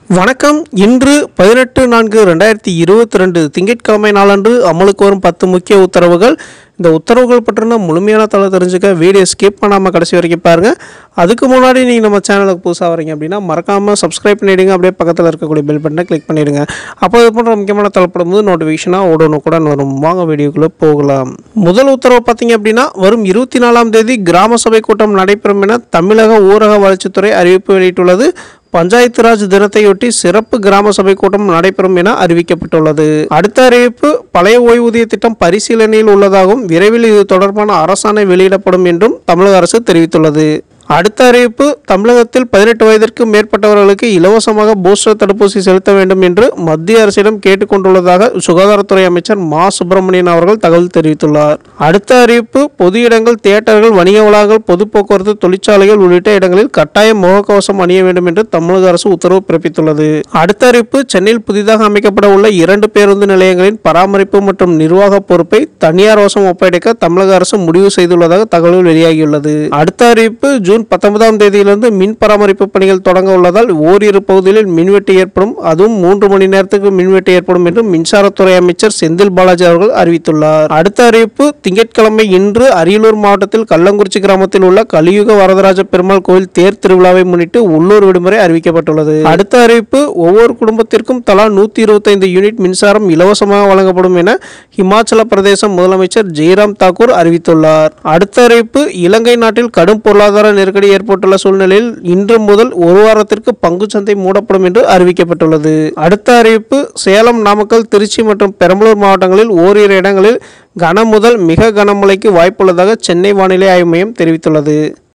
வணக்கம் இன்று பதினெட்டு நான்கு ரெண்டாயிரத்தி இருபத்தி ரெண்டு திங்கட்கிழமை நாளன்று அமலுக்கு வரும் பத்து முக்கிய உத்தரவுகள் இந்த உத்தரவுகள் பற்றின முழுமையான தகவல் தெரிஞ்சுக்க வீடியோ ஸ்கிப் பண்ணாமல் கடைசி வரைக்கும் பாருங்கள் அதுக்கு முன்னாடி நீங்கள் நம்ம சேனலுக்கு புதுசாக வரீங்க அப்படின்னா மறக்காமல் சப்ஸ்கிரைப் பண்ணிவிடுங்க அப்படியே பக்கத்தில் இருக்கக்கூடிய பெல் பட்டனை கிளிக் பண்ணிவிடுங்க அப்போ இது போன்ற முக்கியமான தகவல்படும் போது நோட்டிஃபிகேஷனாக உடனுக்குடன் வரும் வாங்க வீடியோக்குள்ளே போகலாம் முதல் உத்தரவு பார்த்தீங்க அப்படின்னா வரும் இருபத்தி நாலாம் தேதி கிராம சபை கூட்டம் நடைபெறும் என தமிழக ஊரக வளர்ச்சித்துறை அறிவிப்பு வெளியிட்டுள்ளது பஞ்சாயத்து ராஜ் தினத்தையொட்டி சிறப்பு கிராம சபை கூட்டம் நடைபெறும் என அறிவிக்கப்பட்டுள்ளது அடுத்த அறிவிப்பு பழைய ஓய்வூதிய திட்டம் பரிசீலனையில் உள்ளதாகவும் விரைவில் இது தொடர்பான அரசாணை வெளியிடப்படும் என்றும் தமிழக அரசு தெரிவித்துள்ளது அடுத்த அறிவிப்பு தமிழகத்தில் பதினெட்டு வயதிற்கு மேற்பட்டவர்களுக்கு இலவசமாக பூஸ்டர் தடுப்பூசி செலுத்த வேண்டும் என்று மத்திய அரசிடம் கேட்டுக்கொண்டுள்ளதாக சுகாதாரத்துறை அமைச்சர் மா சுப்பிரமணியன் அவர்கள் தகவல் தெரிவித்துள்ளார் அடுத்த அறிவிப்பு பொது இடங்கள் தியேட்டர்கள் வணிக வளாகங்கள் பொது போக்குவரத்து தொழிற்சாலைகள் உள்ளிட்ட இடங்களில் கட்டாயம் முகக்கவசம் அணிய வேண்டும் என்று தமிழக அரசு உத்தரவு பிறப்பித்துள்ளது அடுத்த அறிவிப்பு சென்னையில் புதிதாக அமைக்கப்பட உள்ள இரண்டு பேருந்து நிலையங்களின் பராமரிப்பு மற்றும் நிர்வாக பொறுப்பை தனியார் வசம் ஒப்படைக்க தமிழக அரசு முடிவு செய்துள்ளதாக தகவல் வெளியாகியுள்ளது அடுத்த அறிவிப்பு ஜூன் பத்தொன்பதாம் தேதியிலிருந்து மின் பராமரிப்பு பணிகள் தொடங்க உள்ளதால் ஓரிரு பகுதிகளில் மின்வெட்டு ஏற்படும் அதுவும் மூன்று மணி நேரத்துக்கு மின்வெட்டு ஏற்படும் என்று மின்சாரத்துறை அமைச்சர் செந்தில் பாலாஜி அவர்கள் அறிவித்துள்ளார் அடுத்த அறிவிப்பு திங்கட்கிழமை இன்று அரியலூர் மாவட்டத்தில் கள்ளங்குறிச்சி கிராமத்தில் உள்ள கலியுக வரதராஜ பெருமாள் கோயில் தேர் திருவிழாவை முன்னிட்டு உள்ளூர் விடுமுறை அறிவிக்கப்பட்டுள்ளது அடுத்த அறிவிப்பு ஒவ்வொரு குடும்பத்திற்கும் தலா நூத்தி இருபத்தைந்து யூனிட் மின்சாரம் இலவசமாக வழங்கப்படும் என இமாச்சல பிரதேச முதலமைச்சர் ஜெய்ராம் தாக்கூர் அறிவித்துள்ளார் அடுத்த அறிவிப்பு இலங்கை நாட்டில் கடும் பொருளாதார நெருக்கடி ஏற்பட்டுள்ள சூழ்நிலையில் இன்று முதல் ஒரு வாரத்திற்கு பங்குச்சந்தை மூடப்படும் என்று அறிவிக்கப்பட்டுள்ளது அடுத்த அறிவிப்பு சேலம் நாமக்கல் திருச்சி மற்றும் பெரம்பலூர் மாவட்டங்களில் ஓரிரு இடங்களில் கன முதல் மிக கனமழைக்கு வாய்ப்புள்ளதாக சென்னை வானிலை ஆய்வு மையம் தெரிவித்துள்ளது